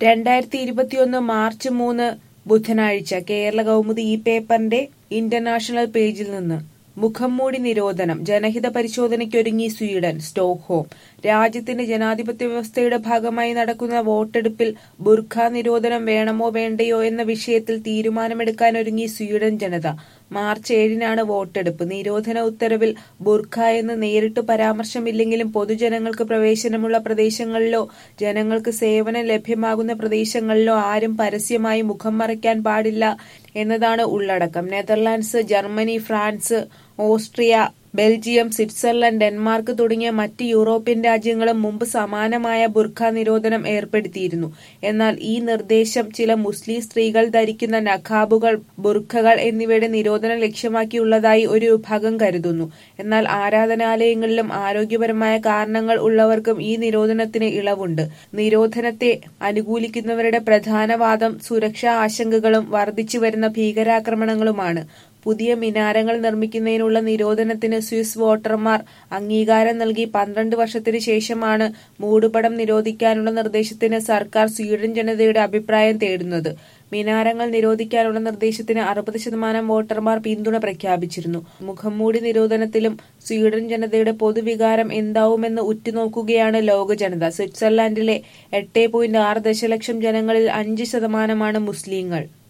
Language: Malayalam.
രണ്ടായിരത്തി ഇരുപത്തിയൊന്ന് മാർച്ച് മൂന്ന് ബുധനാഴ്ച കേരള കൗമുദി ഈ പേപ്പറിന്റെ ഇന്റർനാഷണൽ പേജിൽ നിന്ന് മുഖം മൂടി നിരോധനം ജനഹിത പരിശോധനയ്ക്കൊരുങ്ങി സ്വീഡൻ സ്റ്റോക്ക്ഹോം രാജ്യത്തിന്റെ ജനാധിപത്യ വ്യവസ്ഥയുടെ ഭാഗമായി നടക്കുന്ന വോട്ടെടുപ്പിൽ ബുർഖ നിരോധനം വേണമോ വേണ്ടയോ എന്ന വിഷയത്തിൽ തീരുമാനമെടുക്കാനൊരുങ്ങി സ്വീഡൻ ജനത മാർച്ച് ഏഴിനാണ് വോട്ടെടുപ്പ് നിരോധന ഉത്തരവിൽ ബുർഖ എന്ന് നേരിട്ട് പരാമർശമില്ലെങ്കിലും പൊതുജനങ്ങൾക്ക് പ്രവേശനമുള്ള പ്രദേശങ്ങളിലോ ജനങ്ങൾക്ക് സേവനം ലഭ്യമാകുന്ന പ്രദേശങ്ങളിലോ ആരും പരസ്യമായി മുഖം മറയ്ക്കാൻ പാടില്ല എന്നതാണ് ഉള്ളടക്കം Netherlands Germany France Austria Belgium Switzerland Denmark തുടങ്ങിയ മറ്റ് യൂറോപ്യൻ രാജ്യങ്ങളും മുമ്പ് സമാനമായ ബുർഖ നിരോധനം ഏർപ്പെടുത്തിയിരുന്നു എന്നാൽ ഈ നിർദ്ദേശം ചില മുസ്ലിം സ്ത്രീകൾ ധരിക്കുന്ന നഖാബുകൾ ബുർഖകൾ എന്നിവയുടെ നിരോധനം ലക്ഷ്യമാക്കിയുള്ളതായി ഒരു വിഭാഗം കരുതുന്നു എന്നാൽ ആരാധനാലയങ്ങളിലും ആരോഗ്യപരമായ കാരണങ്ങൾ ഉള്ളവർക്കും ഈ നിരോധനത്തിന് ഇളവുണ്ട് നിരോധനത്തെ അനുകൂലിക്കുന്നവരുടെ പ്രധാന വാദം സുരക്ഷാ ആശങ്കകളും വർദ്ധിച്ചു വരുന്ന ഭീകരാക്രമണങ്ങളുമാണ് പുതിയ മിനാരങ്ങൾ നിർമ്മിക്കുന്നതിനുള്ള നിരോധനത്തിന് സ്വിസ് വോട്ടർമാർ അംഗീകാരം നൽകി പന്ത്രണ്ട് വർഷത്തിന് ശേഷമാണ് മൂടുപടം നിരോധിക്കാനുള്ള നിർദ്ദേശത്തിന് സർക്കാർ സ്വീഡൻ ജനതയുടെ അഭിപ്രായം തേടുന്നത് മിനാരങ്ങൾ നിരോധിക്കാനുള്ള നിർദ്ദേശത്തിന് അറുപത് ശതമാനം വോട്ടർമാർ പിന്തുണ പ്രഖ്യാപിച്ചിരുന്നു മുഖംമൂടി നിരോധനത്തിലും സ്വീഡൻ ജനതയുടെ പൊതുവികാരം എന്താവുമെന്ന് ഉറ്റുനോക്കുകയാണ് ലോക ജനത സ്വിറ്റ്സർലാൻഡിലെ എട്ട് പോയിന്റ് ആറ് ദശലക്ഷം ജനങ്ങളിൽ അഞ്ച് ശതമാനമാണ് മുസ്ലിങ്ങൾ